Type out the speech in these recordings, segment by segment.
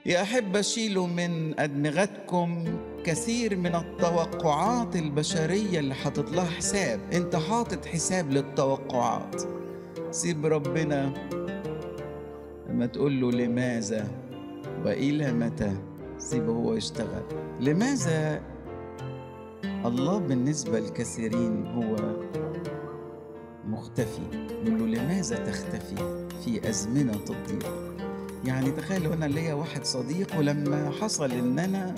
يا أحب شيلوا من أدمغتكم كثير من التوقعات البشرية اللي حاطط لها حساب أنت حاطط حساب للتوقعات سيب ربنا لما تقول له لماذا وإلى متى سيبه هو يشتغل لماذا الله بالنسبة للكثيرين هو مختفي يقول له لماذا تختفي في أزمنة الضيق يعني تخيل لو أنا ليا واحد صديق ولما حصل إن أنا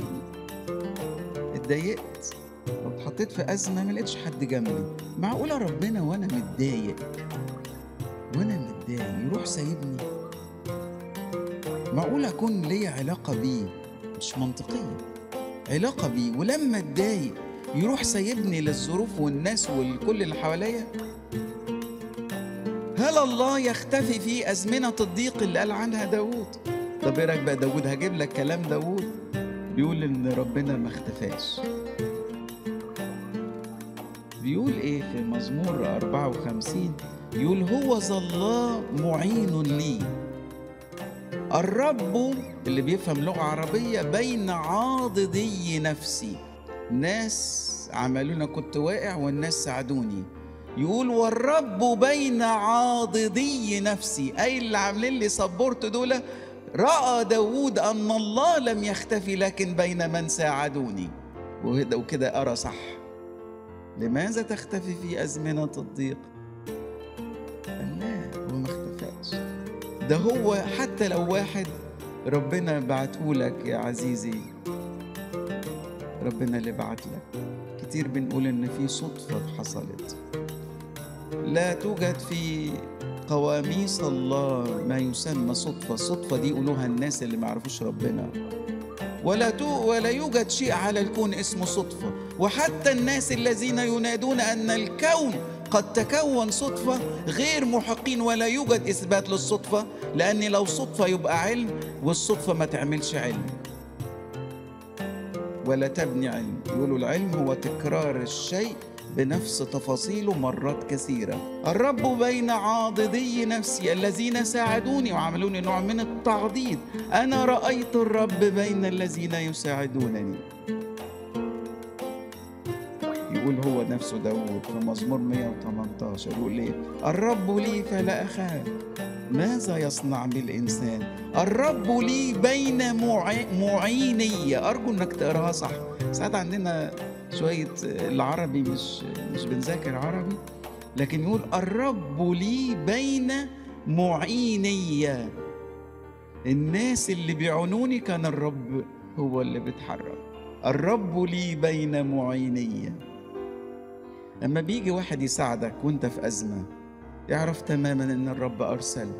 اتضايقت أو اتحطيت في أزمة ما لقيتش حد جنبي معقولة ربنا وأنا متضايق وأنا متضايق يروح سايبني معقول أكون ليا علاقة بيه مش منطقية علاقة بيه ولما اتضايق يروح سايبني للظروف والناس والكل اللي حواليا هل الله يختفي في أزمنة الضيق اللي قال عنها داوود طب ايه رايك بقى داوود هجيب لك كلام داوود بيقول ان ربنا ما اختفاش بيقول ايه في مزمور 54 يقول هو ذا الله معين لي الرب اللي بيفهم لغة عربية بين عاضدي نفسي ناس عملونا كنت واقع والناس ساعدوني يقول والرب بين عاضدي نفسي أي اللي عاملين لي سبورت دول رأى داود أن الله لم يختفي لكن بين من ساعدوني وهذا وكده أرى صح لماذا تختفي في أزمنة الضيق قال لا هو ما اختفاش ده هو حتى لو واحد ربنا بعتهولك يا عزيزي ربنا اللي بعت لك كتير بنقول ان في صدفة حصلت لا توجد في قواميس الله ما يسمى صدفة الصدفة دي يقولوها الناس اللي ما يعرفوش ربنا ولا تو ولا يوجد شيء على الكون اسمه صدفة وحتى الناس الذين ينادون أن الكون قد تكون صدفة غير محقين ولا يوجد إثبات للصدفة لأن لو صدفة يبقى علم والصدفة ما تعملش علم ولا تبني علم يقولوا العلم هو تكرار الشيء بنفس تفاصيله مرات كثيرة الرب بين عاضدي نفسي الذين ساعدوني وعملوني نوع من التعضيد أنا رأيت الرب بين الذين يساعدونني يقول هو نفسه داود في مزمور 118 يقول ايه الرب لي فلا أخاف ماذا يصنع بالإنسان الرب لي بين معيني أرجو أنك تقراها صح ساعات عندنا شوية العربي مش مش بنذاكر عربي لكن يقول الرب لي بين معيني الناس اللي بيعونوني كان الرب هو اللي بيتحرك الرب لي بين معيني لما بيجي واحد يساعدك وانت في أزمة اعرف تماما ان الرب أرسل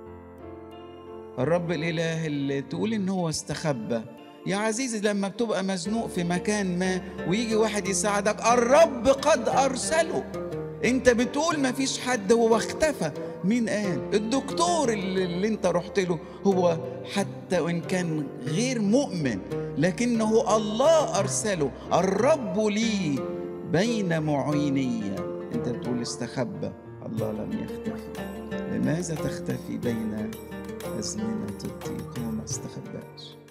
الرب الإله اللي تقول ان هو استخبى يا عزيزي لما بتبقى مزنوق في مكان ما ويجي واحد يساعدك الرب قد أرسله انت بتقول ما فيش حد هو اختفى مين قال الدكتور اللي, اللي انت رحت له هو حتى وان كان غير مؤمن لكنه الله ارسله الرب لي بين معيني انت بتقول استخبى الله لم يختفي لماذا تختفي بين ازمنه الضيق هو ما استخباش